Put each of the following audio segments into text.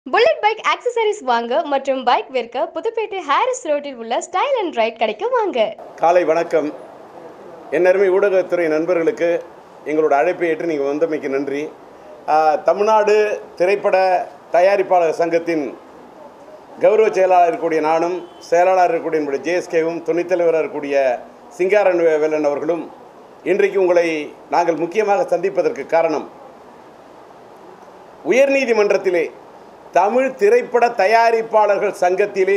bullet bike accessories வாங்க மற்றும் bike விற்க புதுப்பேட்டை ஹாரிஸ் ரோட்டில் உள்ள ஸ்டைல் அண்ட் ரைட் கடைக்கு வாங்க காலை வணக்கம் என் அருமை ஊடகத்துறை நண்பர்களுக்கு எங்களோட அழைப்பை ஏற்று நீங்கள் வந்தமைக்கு நன்றி ஆஹ், தமிழ்நாடு திரைப்பட தயாரிப்பாளர் சங்கத்தின் கௌரவ செயலாளர் இருக்கக்கூடிய நானும் செயலாளர் இருக்கக்கூடிய என்னுடைய ஜேஎஸ்கேவும் துணைத் தலைவராக இருக்கக்கூடிய சிங்காரன் வேலன் அவர்களும் இன்றைக்கு உங்களை நாங்கள் முக்கியமாக சந்திப்பதற்கு காரணம் உயர்நீதிமன்றத்திலே தமிழ் திரைப்பட தயாரிப்பாளர்கள் சங்கத்திலே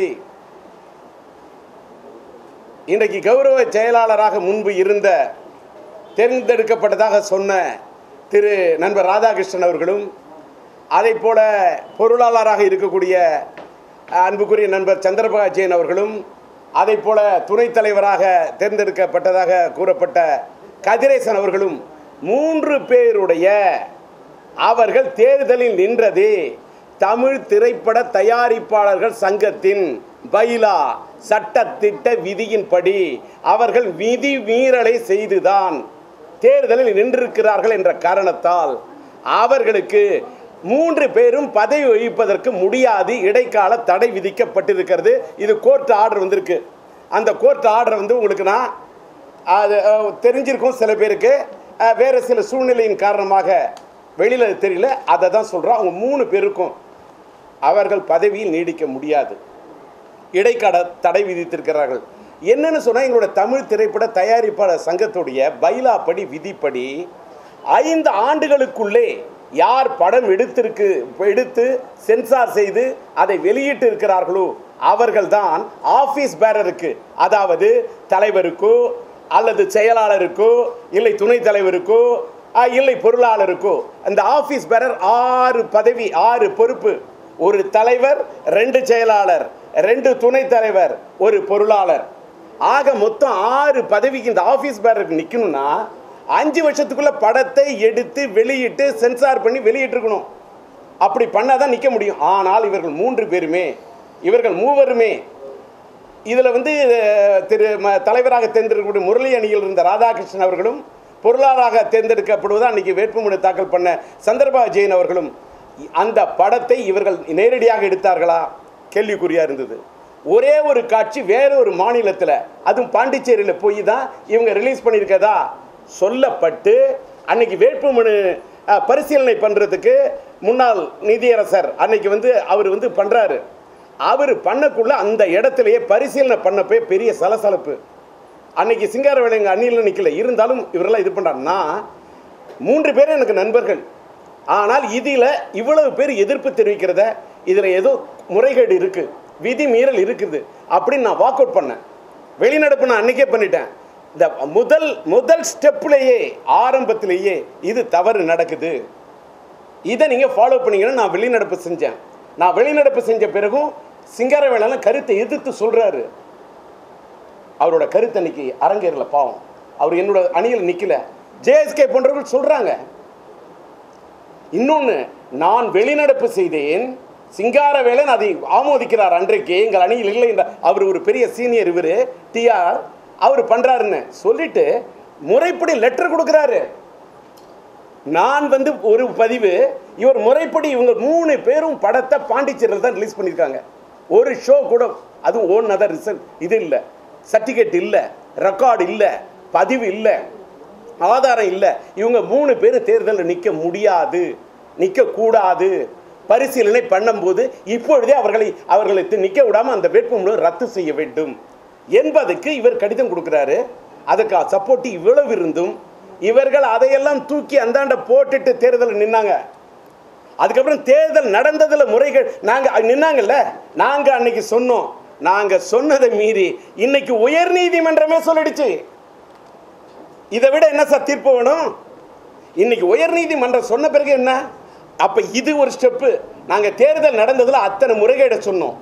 இன்றைக்கு கௌரவ செயலாளராக முன்பு இருந்த தேர்ந்தெடுக்கப்பட்டதாக சொன்ன திரு நண்பர் ராதாகிருஷ்ணன் அவர்களும் அதைப் போல பொருளாளராக இருக்கக்கூடிய அன்புக்குரிய நண்பர் சந்திரபாபு ஜெயின் அவர்களும் அதைப் போல துணைத் தலைவராக தேர்ந்தெடுக்கப்பட்டதாக கூறப்பட்ட கதிரேசன் அவர்களும் மூன்று பேருடைய அவர்கள் தேர்தலில் நின்றது தமிழ் திரைப்பட தயாரிப்பாளர்கள் சங்கத்தின் பைலா சட்டத்திட்ட விதியின்படி அவர்கள் விதி மீறலை செய்துதான் தேர்தலில் நின்றிருக்கிறார்கள் என்ற காரணத்தால் அவர்களுக்கு மூன்று பேரும் பதவி வகிப்பதற்கு முடியாது இடைக்கால தடை விதிக்கப்பட்டிருக்கிறது இது கோர்ட் ஆர்டர் வந்திருக்கு அந்த கோர்ட் ஆர்டர் வந்து உங்களுக்கு நான் அது அஹ், தெரிஞ்சிருக்கும் சில பேருக்கு அஹ், வேறு சில சூழ்நிலையின் காரணமாக வெளியில் அது தெரியல அதை தான் சொல்கிறோம் அவங்க மூணு பேருக்கும் அவர்கள் பதவியில் நீடிக்க முடியாது இடைக்கால தடை விதித்திருக்கிறார்கள் என்னன்னு சொன்னால் எங்களோட தமிழ் திரைப்பட தயாரிப்பாளர் சங்கத்துடைய பைலாப்படி விதிப்படி ஐந்து ஆண்டுகளுக்குள்ளே யார் படம் எடுத்திருக்கு எடுத்து சென்சார் செய்து அதை வெளியிட்டு இருக்கிறார்களோ அவர்கள்தான் ஆஃபீஸ் பேரருக்கு அதாவது தலைவருக்கோ அல்லது செயலாளருக்கோ இல்லை துணைத் தலைவருக்கோ அஹ், இல்லை பொருளாளருக்கோ அந்த ஆஃபீஸ் பேரர் ஆறு பதவி ஆறு பொறுப்பு ஒரு தலைவர் ரெண்டு செயலாளர் ரெண்டு துணைத் தலைவர் ஒரு பொருளாளர் ஆக மொத்தம் ஆறு பதவிக்கு இந்த ஆஃபீஸ் பேரருக்கு நிற்கணும்னா அஞ்சு வருஷத்துக்குள்ள படத்தை எடுத்து வெளியிட்டு சென்சார் பண்ணி வெளியிட்டிருக்கணும் அப்படி பண்ணாதான் தான் நிற்க முடியும் ஆனால் இவர்கள் மூன்று பேருமே இவர்கள் மூவருமே இதில் வந்து அஹ், திரு ம தலைவராக தேர்ந்தெடுக்கக்கூடிய முரளி அணியில் இருந்த ராதாகிருஷ்ணன் அவர்களும் பொருளாளராக தேர்ந்தெடுக்கப்படுவதா அன்றைக்கி வேட்புமனு தாக்கல் பண்ண சந்திரபாபு ஜெயின் அவர்களும் அந்த படத்தை இவர்கள் நேரடியாக எடுத்தார்களா கேள்விக்குறியாக இருந்தது ஒரே ஒரு காட்சி வேற ஒரு மாநிலத்தில் அதுவும் பாண்டிச்சேரியில் போய் தான் இவங்க ரிலீஸ் பண்ணியிருக்கதா சொல்லப்பட்டு அன்னைக்கு வேட்புமனு அஹ், பரிசீலனை பண்ணுறதுக்கு முன்னாள் நீதியரசர் அன்னைக்கு வந்து அவர் வந்து பண்ணுறாரு அவர் பண்ணக்குள்ள அந்த இடத்துலயே பரிசீலனை பண்ணப்பே பெரிய சலசலப்பு அன்னைக்கு சிங்காரவேலை எங்கள் அணியில் நிற்கல இருந்தாலும் இவரெல்லாம் இது பண்ணுறாங்கன்னா மூன்று பேர் எனக்கு நண்பர்கள் ஆனால் இதில் இவ்வளவு பேர் எதிர்ப்பு தெரிவிக்கிறத இதில் ஏதோ முறைகேடு இருக்குது விதி மீறல் இருக்குது அப்படின்னு நான் வாக் அவுட் பண்ணேன் வெளிநடப்பு நான் அன்னைக்கே பண்ணிட்டேன் இந்த முதல் முதல் ஸ்டெப்லேயே ஆரம்பத்திலேயே இது தவறு நடக்குது இதை நீங்கள் ஃபாலோ பண்ணீங்கன்னு நான் வெளிநடப்பு செஞ்சேன் நான் வெளிநடப்பு செஞ்ச பிறகும் சிங்காரவேலெல்லாம் கருத்தை எதிர்த்து சொல்கிறாரு அவரோட கருத்து அன்னைக்கு அரங்கேறல பாவம் அவர் என்னோட அணியில் நிற்கல ஜேஎஸ்கே போன்றவர்கள் சொல்கிறாங்க இன்னொன்று நான் வெளிநடப்பு செய்தேன் சிங்காரவேலன் அதை ஆமோதிக்கிறார் அன்றைக்கு எங்கள் அணியில் இல்லை என்ற அவர் ஒரு பெரிய சீனியர் இவர் டிஆர் அவர் பண்ணுறாருன்னு சொல்லிட்டு முறைப்படி லெட்டர் கொடுக்குறாரு நான் வந்து ஒரு பதிவு இவர் முறைப்படி இவங்க மூணு பேரும் படத்தை பாண்டிச்சேரியில் தான் ரிலீஸ் பண்ணியிருக்காங்க ஒரு ஷோ கூட அதுவும் ஓன் அதர் ரிசல்ட் இது இல்லை சர்டிஃபிகேட் இல்லை ரெக்கார்டு இல்லை பதிவு இல்லை ஆதாரம் இல்லை இவங்க மூணு பேரும் தேர்தலில் நிற்க முடியாது நிற்கக்கூடாது பரிசீலனை பண்ணும்போது இப்பொழுதே அவர்களை அவர்களை நிற்க விடாமல் அந்த வேட்புமனு ரத்து செய்ய வேண்டும் என்பதுக்கு இவர் கடிதம் கொடுக்குறாரு அதுக்கு சப்போர்ட் இவ்வளவு இருந்தும் இவர்கள் அதையெல்லாம் தூக்கி அந்தாண்ட போட்டுட்டு தேர்தலில் நின்னாங்க அதுக்கப்புறம் தேர்தல் நடந்ததில் முறைகள் நாங்கள் நின்னாங்கல்ல நாங்கள் அன்னைக்கு சொன்னோம் நாங்கள் சொன்னதை மீறி இன்னைக்கு உயர்நீதிமன்றமே சொல்லிடுச்சு இதை விட என்ன சார் தீர்ப்பு வேணும் இன்னைக்கு உயர்நீதிமன்றம் சொன்ன பிறகு என்ன அப்போ இது ஒரு ஸ்டெப்பு நாங்கள் தேர்தல் நடந்ததில் அத்தனை முறைகேட சொன்னோம்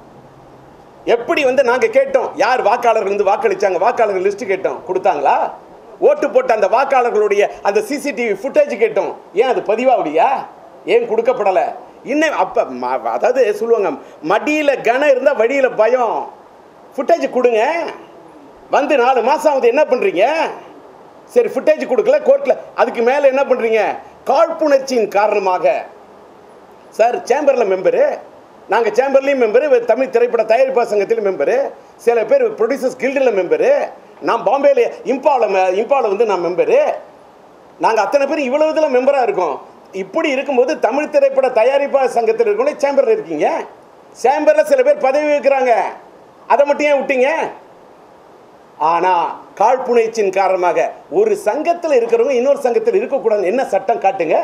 எப்படி வந்து நாங்கள் கேட்டோம் யார் வாக்காளர்கள் வந்து வாக்களிச்சாங்க வாக்காளர்கள் லிஸ்ட் கேட்டோம் கொடுத்தாங்களா ஓட்டு போட்ட அந்த வாக்காளர்களுடைய அந்த சிசிடிவி ஃபுட்டேஜ் கேட்டோம் ஏன் அது பதிவாகலையா ஏன் கொடுக்கப்படலை இன்னும் அப்போ அதாவது சொல்லுவாங்க மடியில் கனம் இருந்தால் வழியில் பயம் ஃபுட்டேஜ் கொடுங்க வந்து நாலு மாதம் ஆகுது என்ன பண்ணுறீங்க சரி ஃபுட்டேஜ் கொடுக்கல கோர்ட்டில் அதுக்கு மேலே என்ன பண்ணுறீங்க காழ்ப்புணர்ச்சியின் காரணமாக சார் சேம்பரில் மெம்பரு நாங்கள் சேம்பர்லேயும் மெம்பரு தமிழ் திரைப்பட தயாரிப்பாளர் சங்கத்திலும் மெம்பரு சில பேர் ப்ரொடியூசர்ஸ் கில்டில் மெம்பரு நான் பாம்பேல இம்பாவில் இம்பாவில் வந்து நான் மெம்பரு நாங்கள் அத்தனை பேர் இவ்வளவு இதில் மெம்பராக இருக்கோம் இப்படி இருக்கும்போது தமிழ் திரைப்பட தயாரிப்பாளர் சங்கத்தில் இருக்கவங்களே சேம்பரில் இருக்கீங்க சேம்பரில் சில பேர் பதவி வைக்கிறாங்க அதை மட்டும் ஏன் விட்டீங்க ஆனால் காழ்ப்புணர்ச்சியின் காரணமாக ஒரு சங்கத்தில் இருக்கிறவங்க இன்னொரு சங்கத்தில் இருக்கக்கூடாது என்ன சட்டம் காட்டுங்க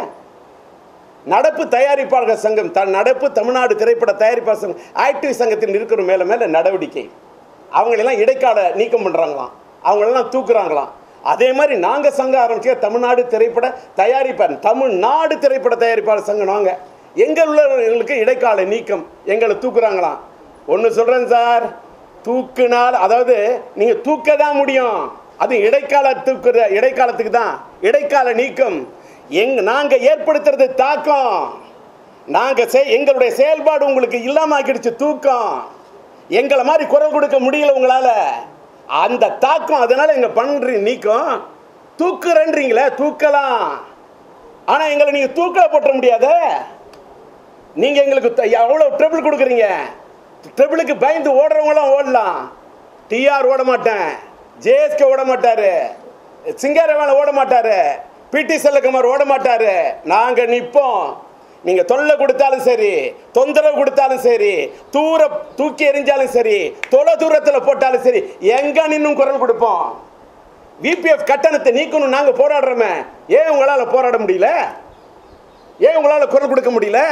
நடப்பு தயாரிப்பாளர்கள் சங்கம் த நடப்பு தமிழ்நாடு திரைப்பட தயாரிப்பாளர் சங்கம் ஆக்டிவ் சங்கத்தில் இருக்கிற மேலே மேலே நடவடிக்கை அவங்களெல்லாம் இடைக்கால நீக்கம் பண்ணுறாங்களாம் அவங்களெல்லாம் தூக்குறாங்களாம் அதே மாதிரி நாங்கள் சங்கம் ஆரம்பிச்ச தமிழ்நாடு திரைப்பட தயாரிப்பாளர் தமிழ்நாடு திரைப்பட தயாரிப்பாளர் சங்கம் நாங்கள் எங்கள் உள்ளவர்களுக்கு இடைக்கால நீக்கம் எங்களை தூக்குறாங்களாம் ஒன்று சொல்கிறேன் சார் தூக்குனால் அதாவது நீங்கள் தூக்க தான் முடியும் அது இடைக்கால தூக்குற இடைக்காலத்துக்கு தான் இடைக்கால நீக்கம் எங் நாங்கள் ஏற்படுத்துறது தாக்கம் நாங்கள் செய் எங்களுடைய செயல்பாடு உங்களுக்கு இல்லாம ஆக்கிடுச்சு தூக்கம் எங்களை மாதிரி குரல் கொடுக்க முடியல உங்களால் அந்த தாக்கம் அதனால எங்க பண்ற நீக்கம் தூக்குறன்றீங்களே தூக்கலாம் ஆனால் எங்களை நீங்கள் தூக்கல போட்ட முடியாதே நீங்க எங்களுக்கு த- எவ்வளவு ட்ரிபிள் கொடுக்குறீங்க ட்ரிபிளுக்கு பயந்து ஓடுறவங்களாம் ஓடலாம் டிஆர் ஓட மாட்டேன் ஜேஎஸ்கே ஓட மாட்டாரு சிங்காரவேல ஓட மாட்டாரு பிடி செல்லகுமார் ஓட மாட்டாரு நாங்க நிப்போம் நீங்க தொல்லை கொடுத்தாலும் சரி தொந்தரவு கொடுத்தாலும் சரி தூர தூக்கி எறிஞ்சாலும் சரி தொலை தூரத்துல போட்டாலும் சரி எங்க நின்னும் குரல் கொடுப்போம் விபிஎஃப் கட்டணத்தை நீக்கணும் நாங்க போராடுறோமே ஏன் உங்களால போராட முடியல ஏன் உங்களால குரல் கொடுக்க முடியல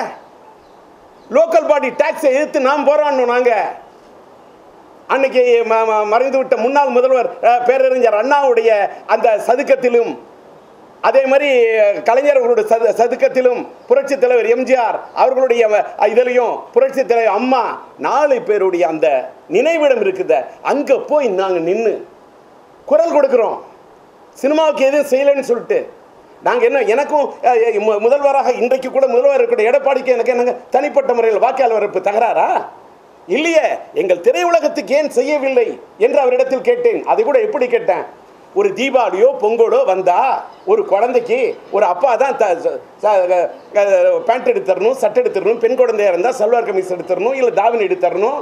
லோக்கல் பாடி டாக்ஸை எதிர்த்து நாம் போராடணும் நாங்க அன்னைக்கு ம- ம- மறைந்து விட்ட முன்னாள் முதல்வர் அஹ், பேரறிஞர் அண்ணாவுடைய அந்த சதுக்கத்திலும் அதே மாதிரி கலைஞர் அவர்களுடைய சது சதுக்கத்திலும் புரட்சி தலைவர் எம்ஜிஆர் அவர்களுடைய அஹ், இதுலயும் புரட்சி தலைவர் அம்மா நாலு பேருடைய அந்த நினைவிடம் இருக்குது அங்க போய் நாங்க நின்று குரல் கொடுக்கிறோம் சினிமாவுக்கு எதுவும் செய்யலைன்னு சொல்லிட்டு நாங்கள் என்ன எனக்கும் அஹ், அஹ், மு- முதல்வராக இன்றைக்கு கூட முதல்வர் இருக்கக்கூடிய எடப்பாடிக்கு எனக்கு என்னங்க தனிப்பட்ட முறையில் வாக்காளர் வரப்பு தகராறா இல்லையே எங்கள் திரையுலகத்துக்கு ஏன் செய்யவில்லை என்று அவரிடத்தில் கேட்டேன் அதை கூட எப்படி கேட்டேன் ஒரு தீபாவளியோ பொங்கலோ வந்தா ஒரு குழந்தைக்கு ஒரு அப்பா தான் த- ச- ச- அஹ், பேண்ட் எடுத்து தரணும் சட்டை எடுத்து தரணும் பெண் குழந்தையா இருந்தால் சல்வார் கமிஸ் எடுத்து தரணும் இல்லை தாவணி எடுத்து தரணும்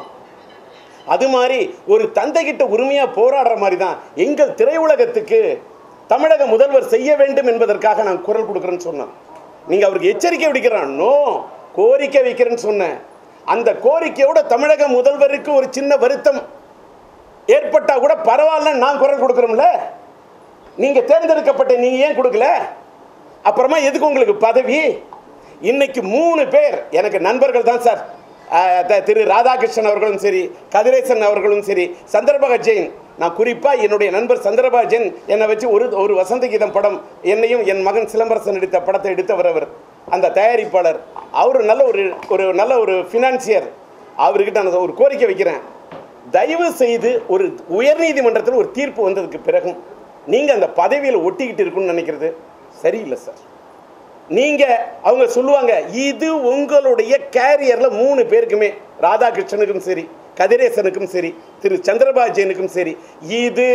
அது மாதிரி ஒரு தந்தைகிட்ட உரிமையாக போராடுற மாதிரி தான் எங்கள் திரையுலகத்துக்கு தமிழக முதல்வர் செய்ய வேண்டும் என்பதற்காக நான் குரல் கொடுக்குறேன்னு சொன்னேன் நீங்கள் அவருக்கு எச்சரிக்கை விடுக்கிறான் நோ கோரிக்கை வைக்கிறேன்னு சொன்னேன் அந்த கோரிக்கையோட தமிழக முதல்வருக்கு ஒரு சின்ன வருத்தம் ஏற்பட்டா கூட பரவாயில்ல நான் குரல் கொடுக்குறோம்ல நீங்க தேர்ந்தெடுக்கப்பட்ட நீங்க ஏன் கொடுக்கல அப்புறமா எதுக்கு உங்களுக்கு பதவி இன்னைக்கு மூணு பேர் எனக்கு நண்பர்கள் தான் சார் அஹ், த- திரு ராதாகிருஷ்ணன் அவர்களும் சரி கதிரேசன் அவர்களும் சரி சந்திரபாக ஜெயின் நான் குறிப்பாக என்னுடைய நண்பர் சந்திரபாக ஜெயின் என்னை வச்சு ஒரு ஒரு வசந்த கீதம் படம் என்னையும் என் மகன் சிலம்பரசன் எடுத்த படத்தை எடுத்தவர் அவர் அந்த தயாரிப்பாளர் அவர் நல்ல ஒரு ஒரு நல்ல ஒரு ஃபினான்சியர் அவர்கிட்ட நான் ஒரு கோரிக்கை வைக்கிறேன் தயவு செய்து ஒரு உயர்நீதிமன்றத்தில் ஒரு தீர்ப்பு வந்ததுக்கு பிறகும் நீங்கள் அந்த பதவியில் ஒட்டிக்கிட்டு இருக்குன்னு நினைக்கிறது சரியில்லை சார் நீங்க அவங்க சொல்லுவாங்க இது உங்களுடைய கேரியர்ல மூணு பேருக்குமே ராதாகிருஷ்ணனுக்கும் சரி கதிரேசனுக்கும் சரி திரு சந்திரபாபு ஜெயினுக்கும் சரி இது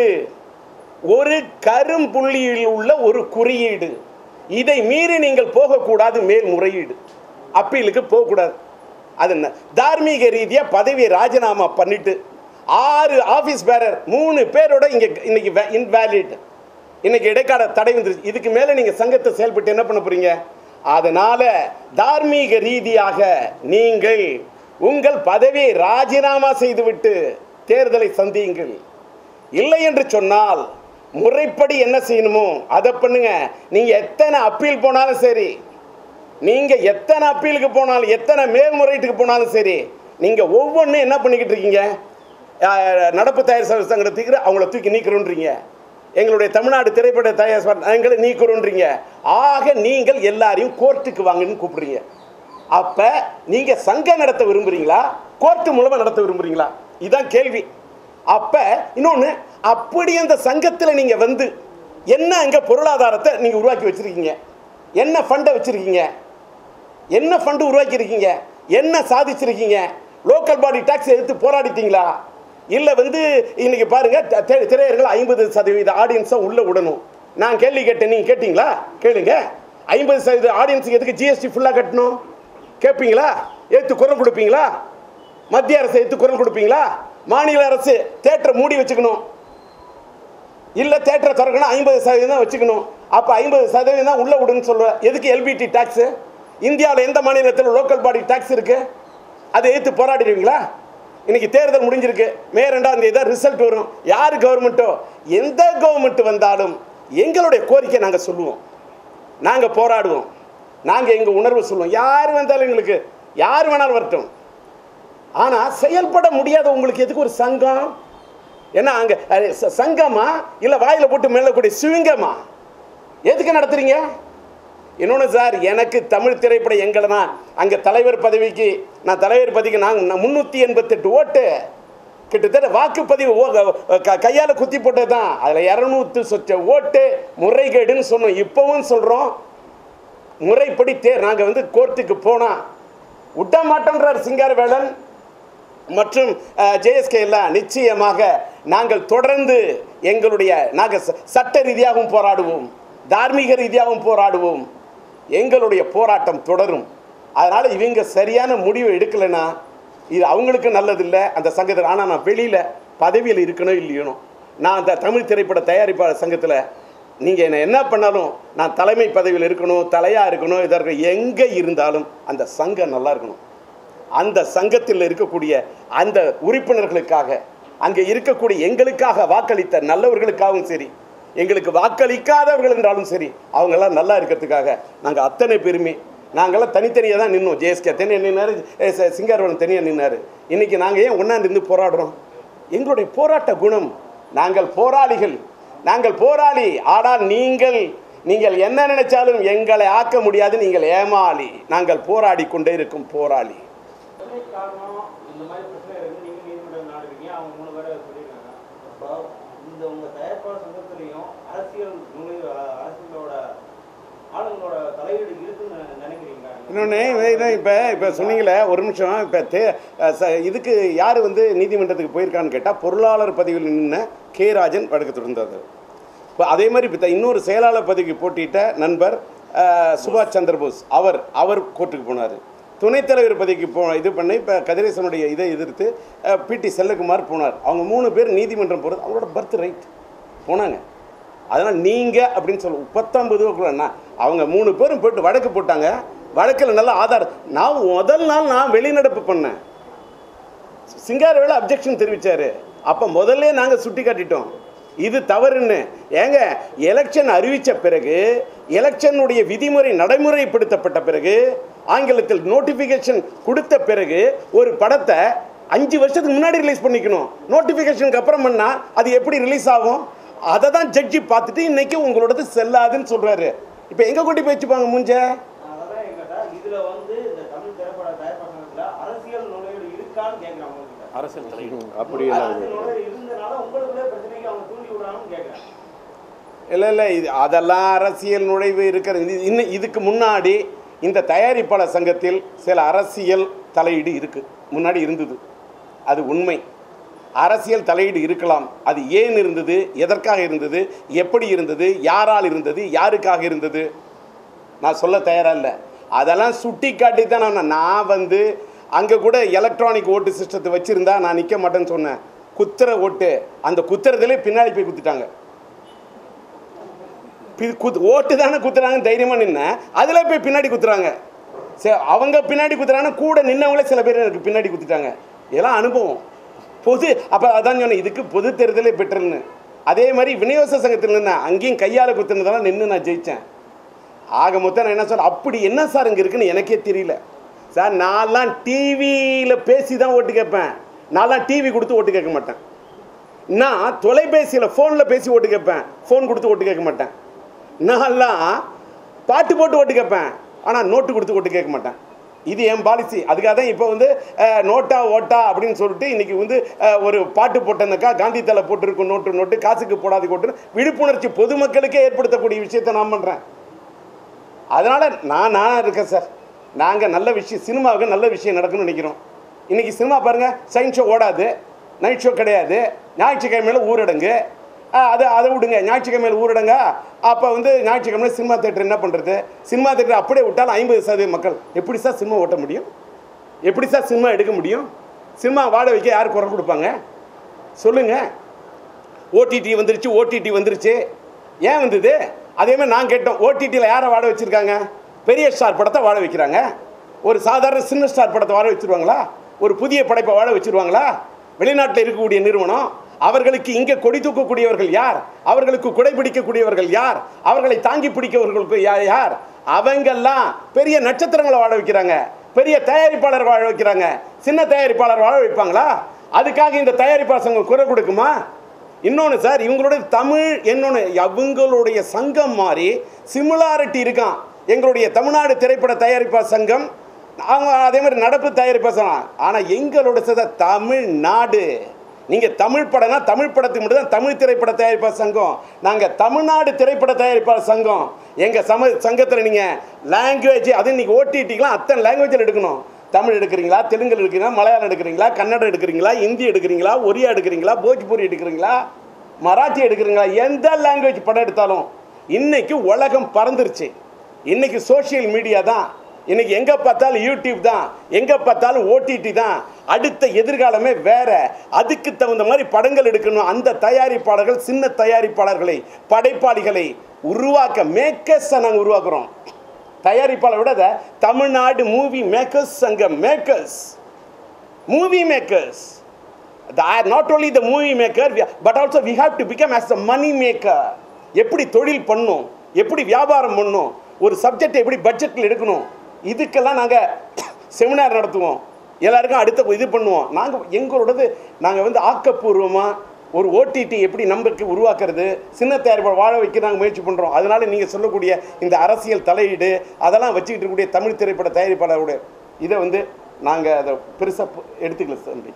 ஒரு கரும்புள்ளியில் உள்ள ஒரு குறியீடு இதை மீறி நீங்கள் போகக்கூடாது மேல்முறையீடு அப்பீலுக்கு போகக்கூடாது அது என்ன தார்மீக ரீதியாக பதவியை ராஜினாமா பண்ணிட்டு ஆறு ஆஃபீஸ் பேரர் மூணு பேரோட இங்கே இன்னைக்கு இன்வேலிட் இன்னைக்கு இடைக்கால தடை வந்துருச்சு இதுக்கு மேலே நீங்கள் சங்கத்தை செயல்பட்டு என்ன பண்ண போறீங்க அதனால தார்மீக ரீதியாக நீங்கள் உங்கள் பதவியை ராஜினாமா செய்துவிட்டு தேர்தலை சந்தியுங்கள் இல்லை என்று சொன்னால் முறைப்படி என்ன செய்யணுமோ அதை பண்ணுங்க நீங்க எத்தனை அப்பீல் போனாலும் சரி நீங்க எத்தனை அப்பீலுக்கு போனாலும் எத்தனை மேல்முறையீட்டுக்கு போனாலும் சரி நீங்க ஒவ்வொன்றும் என்ன பண்ணிக்கிட்டு இருக்கீங்க அஹ், நடப்பு தயார் சங்கத்தை தூக்கி அவங்கள தூக்கி நீக்கிறோன்றீங்க எங்களுடைய தமிழ்நாடு திரைப்பட தயார் சங்க- எங்களை நீக்கிறோன்றீங்க ஆக நீங்கள் எல்லாரையும் கோர்ட்டுக்கு வாங்கன்னு கூப்பிடுறீங்க அப்ப நீங்க சங்கம் நடத்த விரும்புறீங்களா கோர்ட்டு மூலமா நடத்த விரும்புறீங்களா இதான் கேள்வி அப்ப இன்னொன்னு அப்படி அந்த சங்கத்துல நீங்க வந்து என்ன அங்க பொருளாதாரத்தை நீங்க உருவாக்கி வச்சிருக்கீங்க என்ன ஃபண்டை வச்சிருக்கீங்க என்ன ஃபண்டு உருவாக்கியிருக்கீங்க என்ன சாதிச்சிருக்கீங்க லோக்கல் பாடி டாக்ஸ் எடுத்து போராடிட்டீங்களா இல்லை வந்து இன்னைக்கு பாருங்க த- தி- திரையரங்கில் ஐம்பது சதவீத ஆடியன்ஸை உள்ளே விடணும் நான் கேள்வி கேட்டேன் நீங்கள் கேட்டிங்களா கேளுங்க ஐம்பது சதவீத ஆடியன்ஸுக்கு எதுக்கு ஜிஎஸ்டி ஃபுல்லாக கட்டணும் கேட்பீங்களா ஏற்று குரல் கொடுப்பீங்களா மத்திய அரசு ஏற்று குரல் கொடுப்பீங்களா மாநில அரசு தேட்டரை மூடி வச்சுக்கணும் இல்லை தேட்டரை திறக்கணும் ஐம்பது சதவீதம் தான் வச்சுக்கணும் அப்போ ஐம்பது சதவீதம் தான் உள்ள விடுன்னு சொல்லுவேன் எதுக்கு எல்பிடி டேக்ஸு இந்தியாவில் எந்த மாநிலத்தில் லோக்கல் பாடி டேக்ஸ் இருக்கு அதை எதிர்த்து போராடிடுவீங்களா இன்னைக்கு தேர்தல் முடிஞ்சிருக்கு மே ரெண்டாம் தேதி தான் ரிசல்ட் வரும் யார் கவர்மெண்ட்டோ எந்த கவர்மெண்ட் வந்தாலும் எங்களுடைய கோரிக்கை நாங்கள் சொல்லுவோம் நாங்கள் போராடுவோம் நாங்கள் எங்கள் உணர்வு சொல்லுவோம் யார் வந்தாலும் எங்களுக்கு யார் வேணாலும் வரட்டும் ஆனால் செயல்பட முடியாத உங்களுக்கு எதுக்கு ஒரு சங்கம் என்ன அங்கே சங்கமா இல்லை வாயில் போட்டு மேலக்கூடிய சிவிங்கமா எதுக்கு நடத்துறீங்க இன்னொன்று சார் எனக்கு தமிழ் திரைப்படம் எங்களைனா அங்கே தலைவர் பதவிக்கு நான் தலைவர் பதவிக்கு நான் முந்நூற்றி எண்பத்தெட்டு ஓட்டு கிட்டத்தட்ட வாக்குப்பதிவு ஓ- க- கையால் குத்தி போட்டது தான் அதில் இரநூத்து சொச்ச ஓட்டு முறைகேடுன்னு சொன்னோம் இப்போவும் சொல்கிறோம் முறைப்படி தேர் நாங்கள் வந்து கோர்ட்டுக்கு போனால் விட்ட மாட்டோன்றார் சிங்காரவேலன் மற்றும் ஜேஎஸ்கே எல்லாம் நிச்சயமாக நாங்கள் தொடர்ந்து எங்களுடைய நாங்கள் ச- சட்ட ரீதியாகவும் போராடுவோம் தார்மீக ரீதியாகவும் போராடுவோம் எங்களுடைய போராட்டம் தொடரும் அதனால் இவங்க சரியான முடிவு எடுக்கலைன்னா இது அவங்களுக்கு நல்லதில்லை அந்த சங்கத்தில் ஆனால் நான் வெளியில் பதவியில் இருக்கணும் இல்லையணும் நான் அந்த தமிழ் திரைப்பட தயாரிப்பாளர் சங்கத்தில் நீங்கள் என்ன என்ன பண்ணாலும் நான் தலைமை பதவியில் இருக்கணும் தலையாக இருக்கணும் இதற்கு எங்கே இருந்தாலும் அந்த சங்கம் நல்லா இருக்கணும் அந்த சங்கத்தில் இருக்கக்கூடிய அந்த உறுப்பினர்களுக்காக அங்கே இருக்கக்கூடிய எங்களுக்காக வாக்களித்த நல்லவர்களுக்காகவும் சரி எங்களுக்கு வாக்களிக்காதவர்கள் என்றாலும் சரி அவங்கெல்லாம் நல்லா இருக்கிறதுக்காக நாங்கள் அத்தனை பேருமே நாங்கள்லாம் தனித்தனியாக தான் நின்னோம் ஜேஎஸ்கே தனியாக நின்னார் சிங்காரவன் தனியாக நின்னார் இன்றைக்கி நாங்கள் ஏன் ஒன்றா நின்று போராடுறோம் எங்களுடைய போராட்ட குணம் நாங்கள் போராளிகள் நாங்கள் போராளி ஆனால் நீங்கள் நீங்கள் என்ன நினைச்சாலும் எங்களை ஆக்க முடியாது நீங்கள் ஏமாளி நாங்கள் போராடி கொண்டே இருக்கும் போராளி பிரச்சனை காரணம் இந்த மாதிரி பிரச்சனை இருக்கு நீங்க நீதிமன்றம் நாடுறீங்க அவங்க மூணு பேரை சொல்லியிருக்காங்க அப்போ இந்த உங்க தயாரிப்பாளர் சங்கத்திலையும் அரசியல் நுழைவு அஹ், அரசியலோட ஆளுங்களோட தலையீடு இருக்குன்னு நினைக்கிறீங்க இன்னொன்று இப்போ இப்போ சொன்னீங்களே ஒரு நிமிஷம் இப்போ தே அஹ் ச- இதுக்கு யார் வந்து நீதிமன்றத்துக்கு போயிருக்கான்னு கேட்டால் பொருளாளர் பதவியில் நின்ன கே ராஜன் வழக்கு தொடர்ந்தார் இப்போ அதே மாதிரி இப்போ இன்னொரு செயலாளர் பதவிக்கு போட்டியிட்ட நண்பர் அஹ், சுபாஷ் சந்திரபோஸ் அவர் அவர் கோர்ட்டுக்கு போனார் துணைத் தலைவர் பதவிக்கு போ இது பண்ணி இப்போ கதிரேசனுடைய இதை எதிர்த்து பிடி செல்லகுமார் போனார் அவங்க மூணு பேர் நீதிமன்றம் போகிறது அவங்களோட பர்த் ரைட் போனாங்க அதனால் நீங்கள் அப்படின்னு சொல்ல பத்தொம்பது ரூபாக்குள்ளண்ணா அவங்க மூணு பேரும் போயிட்டு வழக்கு போட்டாங்க வழக்கில் நல்ல ஆதாரம் நான் முதல் நாள் நான் வெளிநடப்பு பண்ணேன் சிங்காரவேல அப்ஜெக்ஷன் தெரிவிச்சாரு அப்போ முதல்ல நாங்கள் சுட்டி காட்டிட்டோம் இது தவறுன்னு ஏங்க எலெக்ஷன் அறிவித்த பிறகு எலெக்ஷனுடைய விதிமுறை நடைமுறைப்படுத்தப்பட்ட பிறகு ஆங்கிலத்தில் நோட்டிஃபிகேஷன் கொடுத்த பிறகு ஒரு படத்தை அஞ்சு வருஷத்துக்கு முன்னாடி ரிலீஸ் பண்ணிக்கணும் நோட்டிஃபிகேஷனுக்கு அப்புறம் பண்ணால் அது எப்படி ரிலீஸ் ஆகும் அதை தான் ஜட்ஜி பார்த்துட்டு இன்னைக்கு உங்களோடது செல்லாதுன்னு சொல்கிறாரு இப்போ எங்கே கொண்டு போய் வச்சுப்பாங்க மூஞ்ச அதான் கேட்டா இதுல வந்து இந்த தமிழ் திரைப்பட தயாரிப்பாளர் சங்கத்துல அரசியல் நுழைவு இருக்கான்னு கேட்கிறேன் உங்ககிட்ட அரசியல் அப்படி அரசியல் நுழைவு இருந்தனால உங்களுக்குள்ளே பிரச்சனைக்கு அவங்க தூண்டி விடுறாங்கன்னு கேட்கிறேன் இல்லை இல்லை இது அதெல்லாம் அரசியல் நுழைவு இருக்கிறது இது இன்னும் இதுக்கு முன்னாடி இந்த தயாரிப்பாளர் சங்கத்தில் சில அரசியல் தலையீடு இருக்கு முன்னாடி இருந்தது அது உண்மை அரசியல் தலையீடு இருக்கலாம் அது ஏன் இருந்தது எதற்காக இருந்தது எப்படி இருந்தது யாரால் இருந்தது யாருக்காக இருந்தது நான் சொல்ல தயாரா இல்லை அதெல்லாம் சுட்டி காட்டி தான் நான் நான் வந்து அங்கே கூட எலக்ட்ரானிக் ஓட்டு சிஸ்டத்தை வச்சுருந்தா நான் நிற்க மாட்டேன்னு சொன்னேன் குத்துற ஓட்டு அந்த குத்துறதுலே பின்னாடி போய் குத்திட்டாங்க பி- குத்து ஓட்டு தானே குத்துறாங்கன்னு தைரியமாக நின்னேன் அதில் போய் பின்னாடி குத்துறாங்க சரி அவங்க பின்னாடி குத்துறாங்கன்னா கூட நின்னவங்களே சில பேர் எனக்கு பின்னாடி குத்திட்டாங்க இதெல்லாம் அனுபவம் பொது அப்போ அதான் சொன்னேன் இதுக்கு பொது தேர்தலே பெற்றுன்னு அதே மாதிரி விநியோக சங்கத்தில் நின்னேன் அங்கேயும் கையால் குத்துனதெல்லாம் நின்று நான் ஜெயித்தேன் ஆக மொத்தம் நான் என்ன சொல்ல அப்படி என்ன சார் இங்கே இருக்குன்னு எனக்கே தெரியல சார் நான்லாம் டிவியில் பேசி தான் ஓட்டு கேட்பேன் நான்லாம் டிவி கொடுத்து ஓட்டு கேட்க மாட்டேன் நான் தொலைபேசியில் ஃபோனில் பேசி ஓட்டு கேட்பேன் ஃபோன் கொடுத்து ஓட்டு கேட்க மாட்டேன் நான்லாம் பாட்டு போட்டு ஓட்டு கேட்பேன் ஆனால் நோட்டு கொடுத்து ஓட்டு கேட்க மாட்டேன் இது என் பாலிசி அதுக்காக தான் இப்போ வந்து அஹ், நோட்டா ஓட்டா அப்படின்னு சொல்லிட்டு இன்னைக்கு வந்து அஹ், ஒரு பாட்டு போட்டேன்னாக்கா காந்தி தலை போட்டிருக்கும் நோட்டு நோட்டு காசுக்கு போடாது கோட்டு விழிப்புணர்ச்சி பொதுமக்களுக்கே ஏற்படுத்தக்கூடிய விஷயத்தை நான் பண்ணுறேன் அதனால் நான் நானாக இருக்கேன் சார் நாங்கள் நல்ல விஷயம் சினிமாவுக்கு நல்ல விஷயம் நடக்கணும்னு நினைக்கிறோம் இன்றைக்கி சினிமா பாருங்கள் சயின்ஸ் ஷோ ஓடாது நைட் ஷோ கிடையாது ஞாயிற்றுக்கிழமையில ஊரடங்கு ஆ, அது அதை விடுங்க ஞாயிற்றுக்கிழமையில் ஊரடங்கா அப்போ வந்து ஞாயிற்றுக்கிழமை சினிமா தேட்டர் என்ன பண்ணுறது சினிமா தேட்டர் அப்படியே விட்டாலும் ஐம்பது சதவீத மக்கள் எப்படி சார் சினிமா ஓட்ட முடியும் எப்படி சார் சினிமா எடுக்க முடியும் சினிமா வாட வைக்க யார் குரல் கொடுப்பாங்க சொல்லுங்கள் ஓடிடி வந்துருச்சு ஓடிடி வந்துருச்சு ஏன் வந்தது அதே மாதிரி நான் கேட்டோம் ஓடிடியில் யாரை வாட வச்சுருக்காங்க பெரிய ஸ்டார் படத்தை வாட வைக்கிறாங்க ஒரு சாதாரண சின்ன ஸ்டார் படத்தை வாட வச்சுருவாங்களா ஒரு புதிய படைப்பை வாட வச்சுருவாங்களா வெளிநாட்டில் இருக்கக்கூடிய நிறுவனம் அவர்களுக்கு இங்கே கொடி தூக்கக்கூடியவர்கள் யார் அவர்களுக்கு குடை பிடிக்கக்கூடியவர்கள் யார் அவர்களை தாங்கி பிடிக்கவர்களுக்கு யா- யார் அவங்கெல்லாம் பெரிய நட்சத்திரங்களை வாழ வைக்கிறாங்க பெரிய தயாரிப்பாளர் வாழ வைக்கிறாங்க சின்ன தயாரிப்பாளர் வாழ வைப்பாங்களா அதுக்காக இந்த தயாரிப்பாளர் சங்கம் குரல் கொடுக்குமா இன்னொன்று சார் இவங்களுடைய தமிழ் என்னொன்று அவங்களுடைய சங்கம் மாதிரி சிமிலாரிட்டி இருக்கான் எங்களுடைய தமிழ்நாடு திரைப்பட தயாரிப்பாளர் சங்கம் அவங்க அதே மாதிரி நடப்பு தயாரிப்பாளர் சங்கம் ஆனால் எங்களோட சத தமிழ்நாடு நீங்கள் தமிழ் படம்னா தமிழ் படத்துக்கு மட்டும் தான் தமிழ் திரைப்பட தயாரிப்பாளர் சங்கம் நாங்கள் தமிழ்நாடு திரைப்பட தயாரிப்பாளர் சங்கம் எங்கள் சம சங்கத்தில் நீங்கள் லாங்குவேஜ் அது இன்னைக்கு ஓடிடிக்கெலாம் அத்தனை லாங்குவேஜில் எடுக்கணும் தமிழ் எடுக்கிறீங்களா தெலுங்கு எடுக்கிறீங்களா மலையாளம் எடுக்கிறீங்களா கன்னடம் எடுக்கிறீங்களா ஹிந்தி எடுக்கிறீங்களா ஒரியா எடுக்கிறீங்களா போஜ்பூரி எடுக்கிறீங்களா மராத்தி எடுக்கிறீங்களா எந்த லாங்குவேஜ் படம் எடுத்தாலும் இன்னைக்கு உலகம் பறந்துருச்சு இன்னைக்கு சோஷியல் மீடியா தான் இன்னைக்கு எங்கே பார்த்தாலும் யூடியூப் தான் எங்கே பார்த்தாலும் ஓடிடி தான் அடுத்த எதிர்காலமே வேற அதுக்கு தகுந்த மாதிரி படங்கள் எடுக்கணும் அந்த தயாரிப்பாளர்கள் சின்ன தயாரிப்பாளர்களை படைப்பாளிகளை உருவாக்க மேக்கர்ஸை நாங்கள் உருவாக்குறோம் தயாரிப்பாளர் விட அதை தமிழ்நாடு மூவி மேக்கர்ஸ் சங்கம் makers movie makers not only the movie maker but also we have to become as a money maker எப்படி தொழில் பண்ணும் எப்படி வியாபாரம் பண்ணும் ஒரு சப்ஜெக்ட் எப்படி பட்ஜெட்டில் எடுக்கணும் இதுக்கெல்லாம் நாங்கள் செமினார் நடத்துவோம் எல்லாருக்கும் அடுத்த இது பண்ணுவோம் நாங்கள் எங்களோடது நாங்கள் வந்து ஆக்கப்பூர்வமாக ஒரு ஓடிடி எப்படி நமக்கு உருவாக்குறது சின்ன தயாரிப்பாளர் வாழ வைக்க நாங்கள் முயற்சி பண்ணுறோம் அதனால நீங்கள் சொல்லக்கூடிய இந்த அரசியல் தலையீடு அதெல்லாம் வச்சுக்கிட்டு இருக்கக்கூடிய தமிழ் திரைப்பட தயாரிப்பாளருடைய இதை வந்து நாங்கள் அதை பெருசாக எடுத்துக்கல தம்பி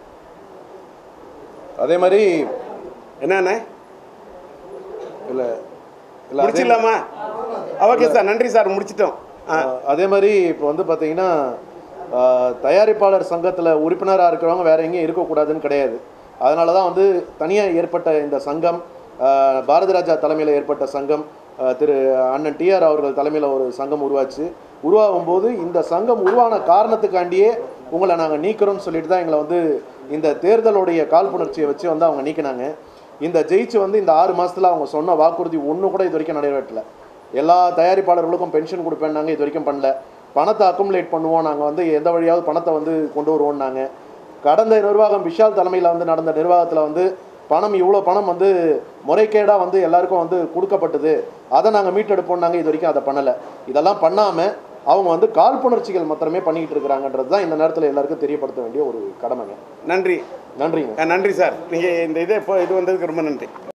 அதே மாதிரி என்னண்ணே இல்லை இல்லை அதே- முடிச்சிடலாமா ஓகே சார் நன்றி சார் முடிச்சிட்டோம் ஆ அதே மாதிரி இப்போ வந்து பார்த்தீங்கன்னா ஆஹ், தயாரிப்பாளர் சங்கத்தில் உறுப்பினராக இருக்கிறவங்க வேற எங்கேயும் இருக்கக்கூடாதுன்னு கிடையாது அதனால தான் வந்து தனியாக ஏற்பட்ட இந்த சங்கம் ஆஹ், பாரதி ராஜா தலைமையில் ஏற்பட்ட சங்கம் ஆஹ், திரு அண்ணன் டிஆர் அவர்கள் தலைமையில் ஒரு சங்கம் உருவாச்சு உருவாகும் போது இந்த சங்கம் உருவான காரணத்துக்காண்டியே உங்களை நாங்கள் நீக்கிறோம்னு சொல்லிட்டு தான் எங்களை வந்து இந்த தேர்தலுடைய காழ்ப்புணர்ச்சியை வச்சு வந்து அவங்க நீக்கினாங்க இந்த ஜெயிச்சு வந்து இந்த ஆறு மாசத்துல அவங்க சொன்ன வாக்குறுதி ஒன்று கூட இது வரைக்கும் நிறைவேற்றல எல்லா தயாரிப்பாளர்களுக்கும் பென்ஷன் கொடுப்பேன்னாங்க இது வரைக்கும் பண்ணல பணத்தை அக்குமுலேட் பண்ணுவோம் நாங்கள் வந்து எந்த வழியாவது பணத்தை வந்து கொண்டு வருவோம்னாங்க கடந்த நிர்வாகம் விஷால் தலைமையில் வந்து நடந்த நிர்வாகத்தில் வந்து பணம் இவ்வளோ பணம் வந்து முறைகேடாக வந்து எல்லாருக்கும் வந்து கொடுக்கப்பட்டது அதை நாங்கள் மீட்டெடுப்போம்னாங்க இது வரைக்கும் அதை பண்ணலை இதெல்லாம் பண்ணாமல் அவங்க வந்து காழ்ப்புணர்ச்சிகள் மாத்திரமே பண்ணிக்கிட்டு இருக்கிறாங்கன்றது தான் இந்த நேரத்தில் எல்லாருக்கும் தெரியப்படுத்த வேண்டிய ஒரு கடமைங்க நன்றி நன்றிங்க ஆ, நன்றி சார் நீங்கள் இந்த இதை இப்போ இது வந்ததுக்கு ரொம்ப நன்றி